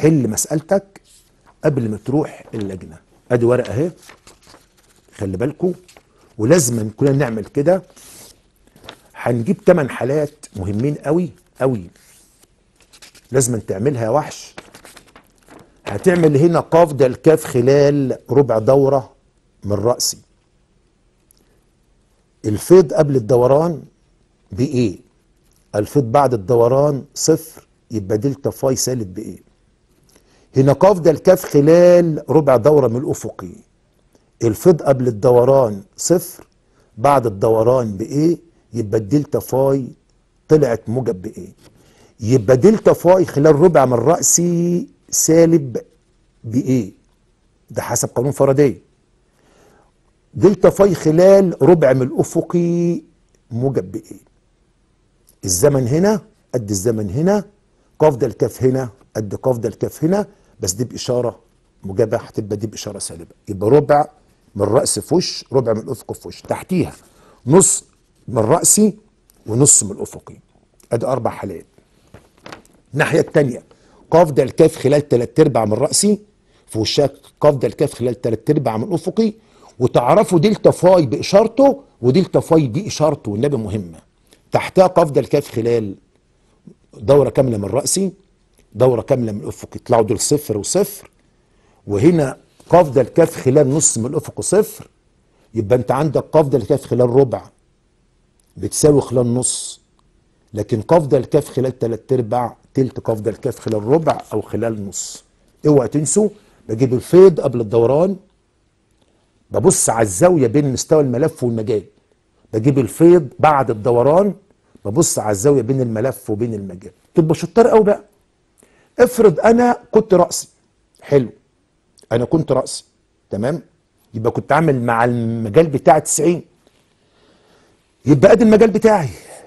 تحل مسألتك قبل ما تروح اللجنة ادي ورقة اهي خلي بالكم ولازم كلنا نعمل كده هنجيب 8 حالات مهمين قوي قوي لازم تعملها يا وحش هتعمل هنا قاف ده الكاف خلال ربع دورة من رأسي الفيض قبل الدوران بإيه الفيض بعد الدوران صفر يبقى دلتا فاي سالب بإيه هنا قاف ده الكاف خلال ربع دورة من الأفقي الفيض قبل الدوران صفر بعد الدوران بإيه يبقى الدلتا فاي طلعت موجب بإيه يبقى دلتا فاي خلال ربع من رأسي سالب بإيه ده حسب قانون فاراداي دلتا فاي خلال ربع من الأفقي موجب بإيه الزمن هنا قد الزمن هنا قاف ده الكاف هنا قد قاف ده الكاف هنا بس دي بإشارة موجبة هتبقى دي بإشارة سالبة يبقى ربع من الرأس في وش ربع من الأفق في وش تحتيها نص من رأسي ونص من الأفقي أدي أربع حالات الناحية التانية قاف ده الكاف خلال تلات أرباع من رأسي في وشها قاف ده الكاف خلال تلات أرباع من أفقي وتعرفوا دلتا فاي بإشارته ودلتا فاي دي إشارته والنبي مهمة تحتها قاف ده الكاف خلال دورة كاملة من رأسي دورة كاملة من الأفق يطلعوا دول صفر وصفر وهنا قاف ده الكاف خلال نص من الأفق صفر يبقى أنت عندك قاف ده الكاف خلال ربع بتساوي خلال نص لكن قاف ده الكاف خلال تلات أرباع تلت قاف ده الكاف خلال ربع أو خلال نص اوعى تنسوا بجيب الفيض قبل الدوران ببص على الزاوية بين مستوى الملف والمجال بجيب الفيض بعد الدوران ببص على الزاوية بين الملف وبين المجال تبقى شطار قوي بقى افرض انا كنت رأسي حلو انا كنت رأسي تمام يبقى كنت عامل مع المجال بتاعي 90 يبقى ادي المجال بتاعي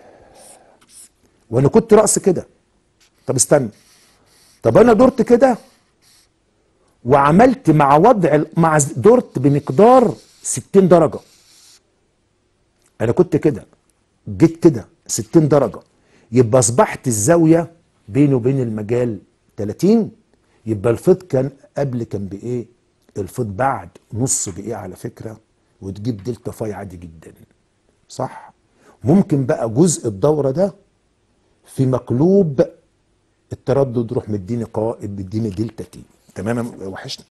وانا كنت رأس كده طب استنى طب انا دورت كده وعملت مع وضع مع دورت بمقدار 60 درجة انا كنت كده جيت كده 60 درجة يبقى اصبحت الزاوية بيني وبين المجال 30 يبقى الفيض كان قبل كان بايه الفيض بعد نص بايه على فكرة وتجيب دلتا فاي عادي جدا صح ممكن بقى جزء الدورة ده في مقلوب التردد روح مديني قائد مديني دلتا تي تمام وحشني